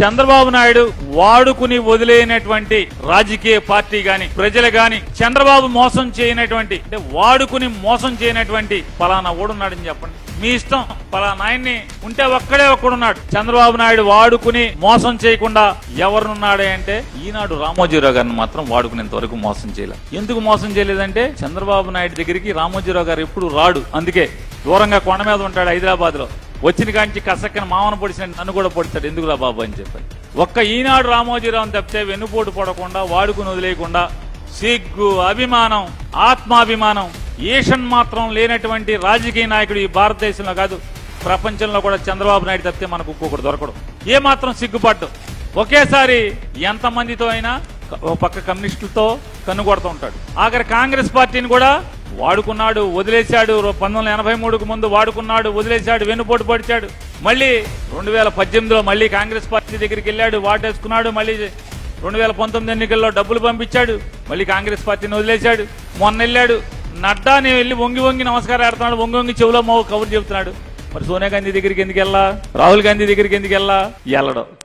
చంద్రబాబు నాయుడు వాడుకుని వదిలేనటువంటి రాజకీయ పార్టీ గాని ప్రజలు గాని చంద్రబాబు మోసం చేయనటువంటి అంటే వాడుకుని మోసం చేయనటువంటి పలానా ఓడున్నాడని చెప్పండి మీ ఇష్టం పలానా ఆయన్ని ఉంటే ఒక్కడే ఒక్కడున్నాడు చంద్రబాబు నాయుడు వాడుకుని మోసం చేయకుండా ఎవరున్నాడే అంటే ఈనాడు రామోజీరావు గారిని మాత్రం వాడుకునేంత వరకు మోసం చేయలేదు ఎందుకు మోసం చేయలేదంటే చంద్రబాబు నాయుడు దగ్గరికి రామోజీరావు గారు ఎప్పుడు రాడు అందుకే దూరంగా కొండ మీద ఉంటాడు హైదరాబాద్ లో వచ్చిన కాంచి కసక్కన మామను పొడిచిన నన్ను కూడా పొడిచాడు ఎందుకురా బాబు అని చెప్పారు ఒక్క ఈనాడు రామోజీరావు తప్పితే వెన్నుపోటు పడకుండా వాడుకుని వదిలేయకుండా సిగ్గు అభిమానం ఆత్మాభిమానం ఈషన్ మాత్రం లేనటువంటి రాజకీయ నాయకుడు ఈ భారతదేశంలో కాదు ప్రపంచంలో కూడా చంద్రబాబు నాయుడు తప్పితే మనకు ఇంకొకటి దొరకడు ఏ మాత్రం సిగ్గుపడ్డు ఒకేసారి ఎంతమందితో అయినా ఒక పక్క కమ్యూనిస్టులతో కన్నుకొడుతూ ఉంటాడు ఆఖరి కాంగ్రెస్ పార్టీని కూడా వాడుకున్నాడు వదిలేశాడు పంతొమ్మిది వందల ఎనభై మూడుకు ముందు వాడుకున్నాడు వదిలేశాడు వెన్నుపోటు పడిచాడు మళ్ళీ రెండు వేల పద్దెనిమిదిలో మళ్ళీ కాంగ్రెస్ పార్టీ దగ్గరికి వెళ్ళాడు వాటేసుకున్నాడు మళ్ళీ రెండు వేల పంతొమ్మిది ఎన్నికల్లో డబ్బులు పంపించాడు మళ్ళీ కాంగ్రెస్ పార్టీని వదిలేశాడు మొన్న వెళ్ళాడు నడ్డాని వెళ్ళి వంగి వంగి నమస్కారం ఆడుతున్నాడు వంగి వంగి చెవులో మో కబురు చెబుతున్నాడు మరి సోనియా గాంధీ దగ్గరికి ఎందుకు వెళ్ళా రాహుల్ గాంధీ దగ్గరికి ఎందుకు వెళ్ళా వెళ్ళడం